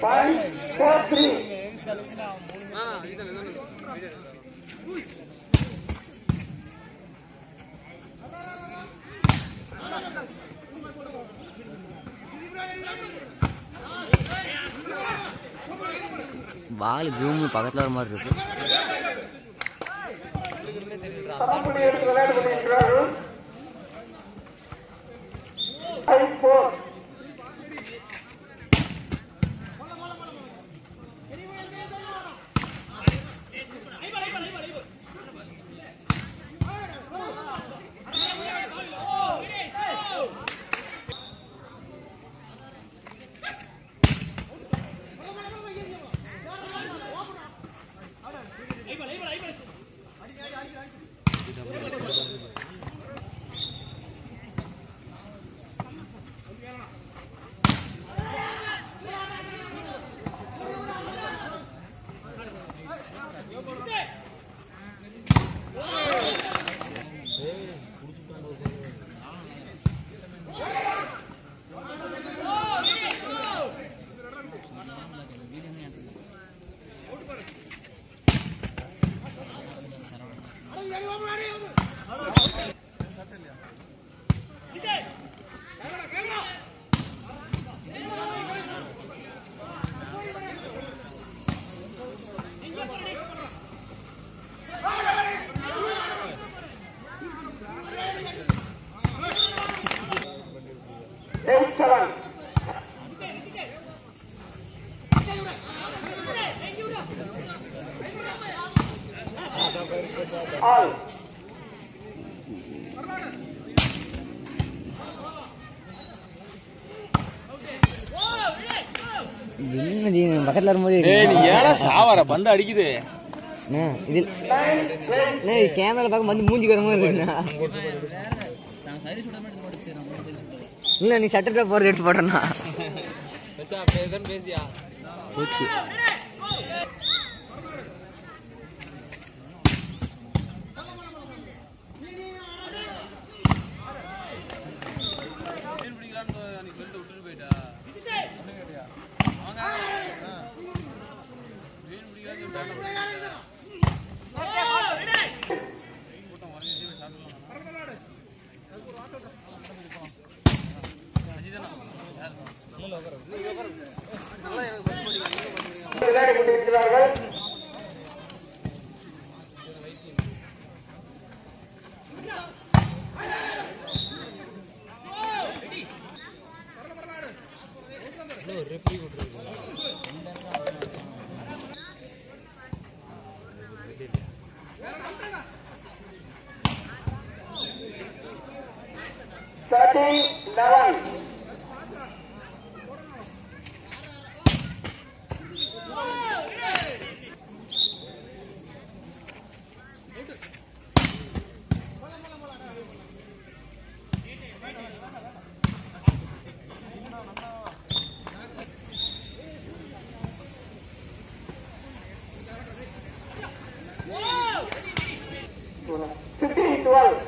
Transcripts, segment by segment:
Five, four, three. Ball ground பக்கத்தில் வர மாதிரி இருக்கு சமப்புள்ளி எடுத்து விளையாடு கொண்டிருக்கிறார்கள் Five, four. Eight, seven. All. என்னது பக்கத்தில் வரும்போது ஏய் நீ ஏடா சாவற பந்து அடிக்குது அண்ணா, இதில் அண்ணா, இது கேமரா பார்க்க வந்து மூஞ்சி வர மாதிரி இருக்குண்ணா இல்லை நீ சட்டத்தில் போகிறது எடுத்து போடுறேண்ணா மச்சான் பேசுன்னு பேசியா போச்சு விளையாடி கொண்டிருக்கிறார்கள் Thirteen, eleven. Fifteen, twelve.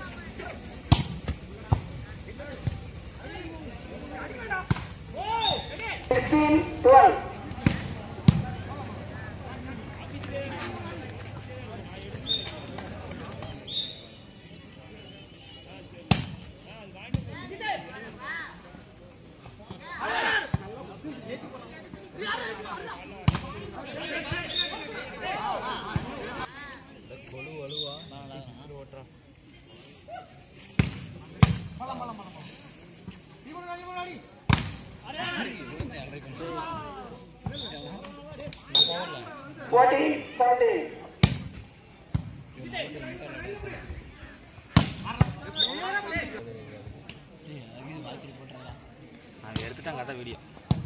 Fifteen, twelve. Fourteen, seventeen. நான் எடுத்துட்டான் கட்ட வீடியோ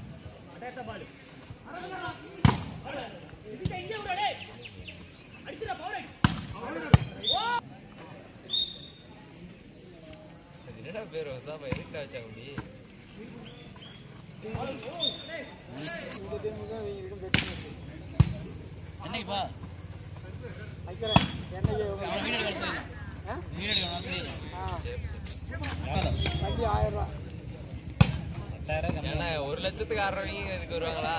என்னடா பேர் வசாபா எதுக்கு வச்சாங்க அப்படி என்னைக்குப்பா வீடு ஏன்னா ஒரு லட்சத்துக்கு ஆடுறவங்க இதுக்கு வருவாங்களா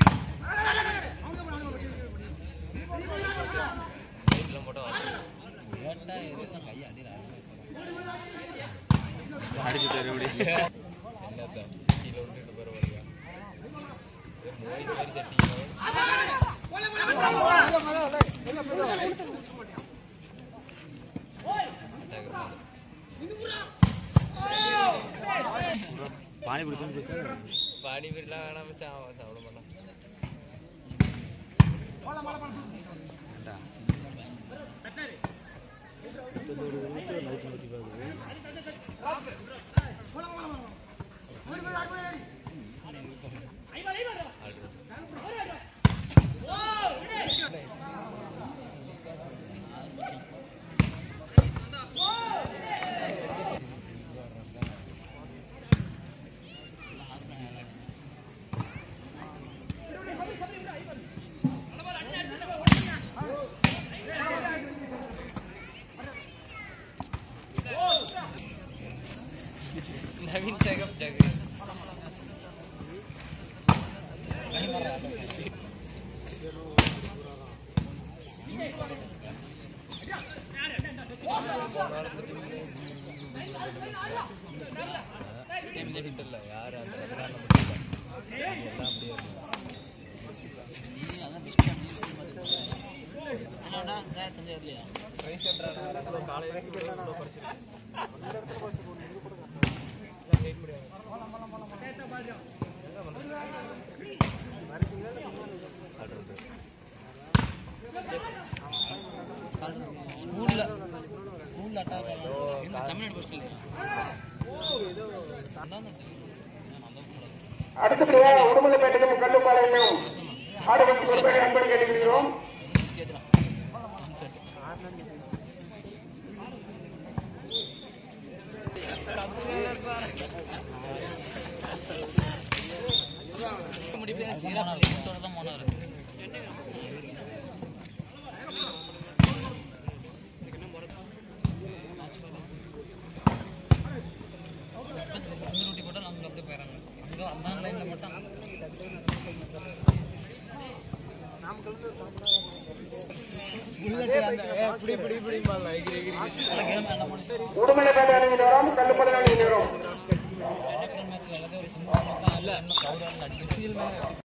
வீட்டுல மட்டும் அடிச்சு தர எப்படி என்னத்த கீழே விட்டுட்டு போறவங்க மூவி மாதிரி சட்டிங்க பானிபுரி தான் பேசுறேன் பானிபூரிலாம் வேணாம் மச்சான் அவன் சாப்பிட மாட்டான் நவீன் சேகப் ஜகு இல்ல யாரு அந்த ரத்னால மட்டும் இல்ல. இது எல்லாம் அப்படியே இருக்கு. ரைஸ் சென்டர் ஆனா காலையில இவ்வளவு படிச்சிருக்கு. எல்லாம் சைட் முடியாது. ஸ்கூல்ல ஸ்கூல்ல அட்டாக் தமிழ்நாடு போஸ்ட் அடுத்தபடியாக உடுமலைப்பேட்டையும் கல்லுப்பாளையம் ஆடுபட்டு பொறுப்பேற்று அன்படி கேட்டுக்கிறோம் தான் போனாரு ரூட்டி போட்டால் அவங்க அப்படியே போயிடறாங்க அங்கே அந்த லைனில் மட்டும் இப்படி இப்படி இப்படி எகிரி எகிரி கேம் என்ன முடிச்சு உடுமலைப்பேட்டை அணியினரும் கல்லுப்பாளையம் அணியினரும் மேட்ச் எல்லாத்தையும் ஒரு சும்மா இல்லை என்ன கவுரால் அடிக்கும்